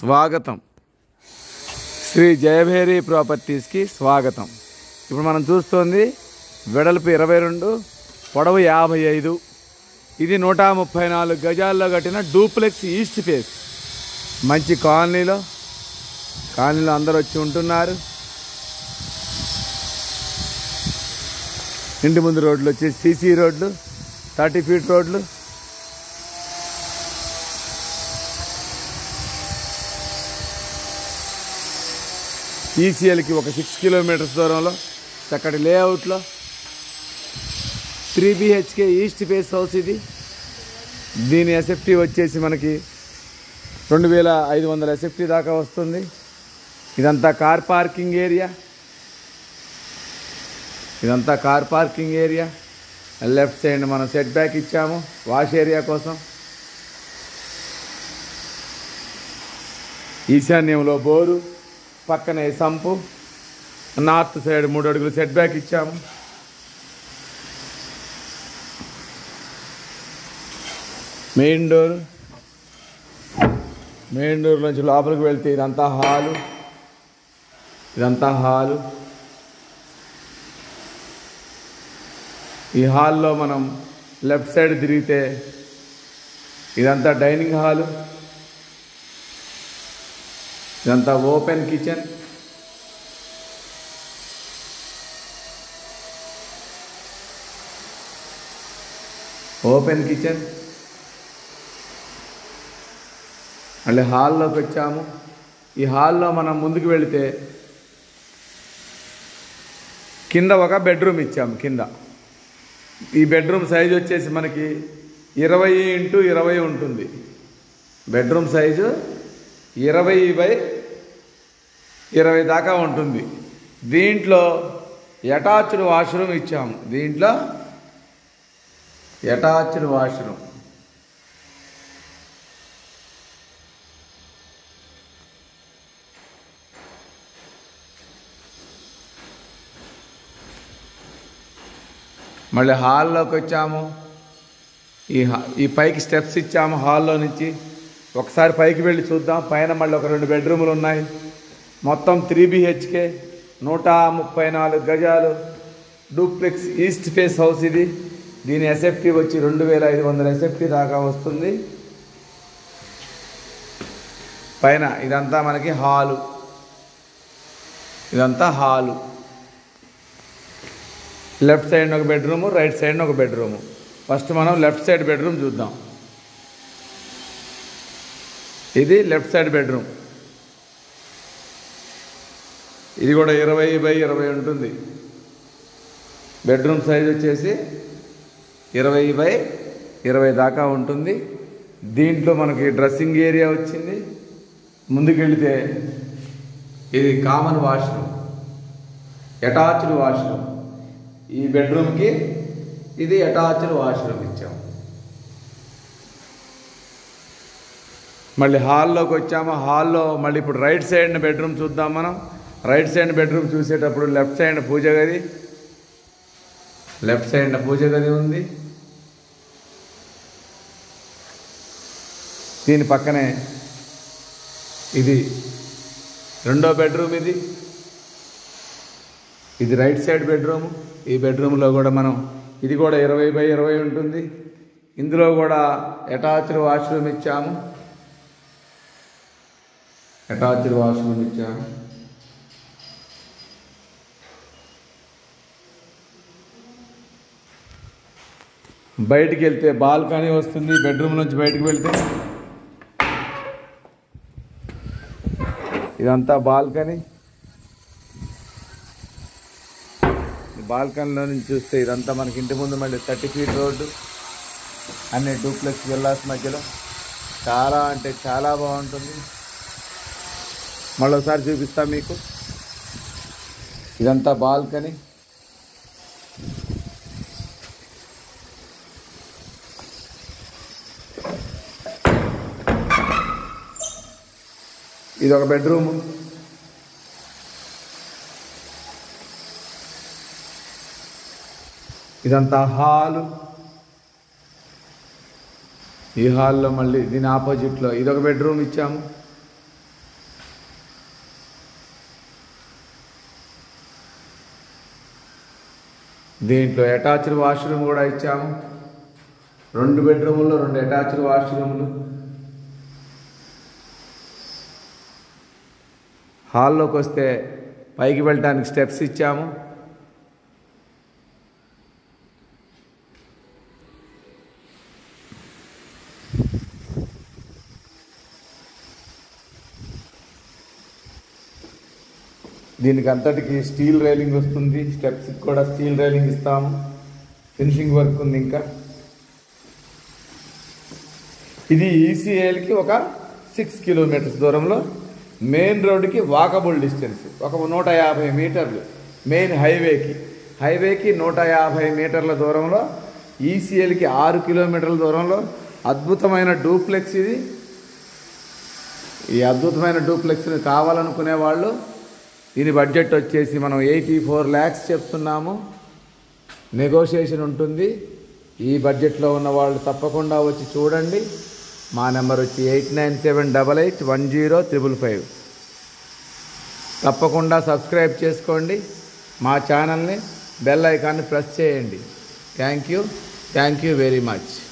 స్వాగతం శ్రీ జయభేరి ప్రాపర్టీస్కి స్వాగతం ఇప్పుడు మనం చూస్తోంది వెడల్పు ఇరవై రెండు పొడవు యాభై ఐదు ఇది నూట ముప్పై నాలుగు గజాల్లో కట్టిన డూప్లెక్స్ ఈస్ట్ ఫేస్ మంచి కాలనీలో కాలనీలో అందరూ వచ్చి ఉంటున్నారు ఇంటి ముందు రోడ్లు వచ్చి సీసీ రోడ్లు థర్టీ ఫీట్ రోడ్లు ఈసీఎల్కి ఒక సిక్స్ కిలోమీటర్స్ దూరంలో చక్కటి లేఅవుట్లో three BHK east face house ఇది దీని ఎస్ఎఫ్టీ వచ్చేసి మనకి రెండు వేల ఐదు వందల ఎస్ఎఫ్టీ దాకా వస్తుంది ఇదంతా కార్ పార్కింగ్ ఏరియా ఇదంతా car parking area left side మనం సెట్ బ్యాక్ ఇచ్చాము వాష్ ఏరియా కోసం ఈశాన్యంలో బోరు పక్కనే సంపు నార్త్ సైడ్ మూడు అడుగులు సెట్ బ్యాక్ ఇచ్చాము మెయిన్ డోర్ మెయిన్ డోర్ నుంచి లోపలికి వెళ్తే ఇదంతా హాలు ఇదంతా హాలు ఈ హాల్లో మనం లెఫ్ట్ సైడ్ తిరిగితే ఇదంతా డైనింగ్ హాలు ఇదంతా ఓపెన్ కిచెన్ ఓపెన్ కిచెన్ మళ్ళీ హాల్లోకి వచ్చాము ఈ హాల్లో మనం ముందుకు వెళితే కింద ఒక బెడ్రూమ్ ఇచ్చాము కింద ఈ బెడ్రూమ్ సైజు వచ్చేసి మనకి ఇరవై ఇంటూ ఇరవై ఉంటుంది బెడ్రూమ్ సైజు ఇరవై బై ఇరవై దాకా ఉంటుంది దీంట్లో అటాచ్డ్ వాష్రూమ్ ఇచ్చాము దీంట్లో అటాచ్డ్ వాష్రూమ్ మళ్ళీ హాల్లోకి వచ్చాము ఈ హా- ఈ పైకి స్టెప్స్ ఇచ్చాము హాల్లో నుంచి ఒకసారి పైకి వెళ్ళి చూద్దాం పైన మళ్ళీ ఒక రెండు బెడ్రూములు ఉన్నాయి మొత్తం త్రీ బిహెచ్కే నూట ముప్పై నాలుగు గజాలు డూప్లెక్స్ ఈస్ట్ ఫేస్ హౌస్ ఇది దీని ఎస్ఎఫ్టీ వచ్చి రెండు వేల ఐదు వందల ఎస్ఎఫ్టీ దాకా వస్తుంది పైన ఇదంతా మనకి హాలు ఇదంతా హాలు లెఫ్ట్ సైడ్ ఒక బెడ్రూము రైట్ సైడ్ ఒక బెడ్రూము ఫస్ట్ మనం లెఫ్ట్ సైడ్ బెడ్రూమ్ చూద్దాం ఇది లెఫ్ట్ సైడ్ బెడ్రూమ్ ఇది కూడా ఇరవై బై ఇరవై ఉంటుంది బెడ్రూమ్ సైజ్ వచ్చేసి ఇరవై బై ఇరవై దాకా ఉంటుంది దీంట్లో మనకి డ్రెస్సింగ్ ఏరియా వచ్చింది ముందుకెళ్తే ఇది కామన్ వాష్రూమ్ అటాచ్డ్ వాష్రూమ్ ఈ బెడ్రూమ్కి ఇది అటాచ్డ్ వాష్రూమ్ ఇచ్చాం మళ్ళీ హాల్లోకి వచ్చాము హాల్లో మళ్ళీ ఇప్పుడు రైట్ సైడ్ బెడ్రూమ్ చూద్దాం మనం రైట్ సైడ్ బెడ్రూమ్ చూసేటప్పుడు లెఫ్ట్ సైడ్ పూజ గది లెఫ్ట్ సైడ్ పూజ గది ఉంది దీని పక్కనే ఇది రెండో బెడ్రూమ్ ఇది ఇది రైట్ సైడ్ బెడ్రూమ్ ఈ బెడ్రూమ్లో కూడా మనం ఇది కూడా ఇరవై బై ఇరవై ఉంటుంది ఇందులో కూడా అటాచ్డ్ వాష్రూమ్ ఇచ్చాము అటాచ్డ్ వాష్రూమ్ ఇచ్చాము బయటికి వెళ్తే బాల్కనీ వస్తుంది బెడ్రూమ్ నుంచి బయటికి వెళ్తే ఇదంతా బాల్కనీ బాల్కనీలో నుంచి చూస్తే ఇదంతా మనకి ఇంటి ముందు మళ్ళీ థర్టీ ఫీట్ రోడ్డు అన్ని డూప్లెక్స్ విల్లాస్ మధ్యలో చాలా అంటే చాలా బాగుంటుంది మళ్ళీ చూపిస్తా మీకు ఇదంతా బాల్కనీ ఇది ఒక బెడ్రూము ఇదంతా హాలు ఈ హాల్లో మళ్ళీ దీని ఆపోజిట్లో ఇదొక బెడ్రూమ్ ఇచ్చాము దీంట్లో అటాచ్డ్ వాష్రూమ్ కూడా ఇచ్చాము రెండు బెడ్రూముల్లో రెండు అటాచ్డ్ వాష్రూమ్లు హాల్లోకి వస్తే పైకి వెళ్ళటానికి స్టెప్స్ ఇచ్చాము దీనికి అంతటికి స్టీల్ రైలింగ్ వస్తుంది స్టెప్స్కి కూడా స్టీల్ రైలింగ్ ఇస్తాము ఫినిషింగ్ వర్క్ ఉంది ఇంకా ఇది ఈసీఏలకి ఒక సిక్స్ కిలోమీటర్స్ దూరంలో మెయిన్ రోడ్డుకి వాకబుల్ డిస్టెన్స్ ఒక నూట యాభై మీటర్లు మెయిన్ హైవేకి హైవేకి నూట యాభై మీటర్ల దూరంలో ఈసీఎల్కి ఆరు కిలోమీటర్ల దూరంలో అద్భుతమైన డూప్లెక్స్ ఇది ఈ అద్భుతమైన డూప్లెక్స్ని కావాలనుకునే వాళ్ళు దీని బడ్జెట్ వచ్చేసి మనం ఎయిటీ ఫోర్ ల్యాక్స్ చెప్తున్నాము నెగోషియేషన్ ఉంటుంది ఈ బడ్జెట్లో ఉన్న వాళ్ళు తప్పకుండా వచ్చి చూడండి మా నెంబర్ వచ్చి eight nine seven double eight one zero triple five తప్పకుండా సబ్స్క్రైబ్ చేసుకోండి మా ఛానల్ని బెల్ ఐకాన్ని ప్రెస్ చేయండి thank you thank you very much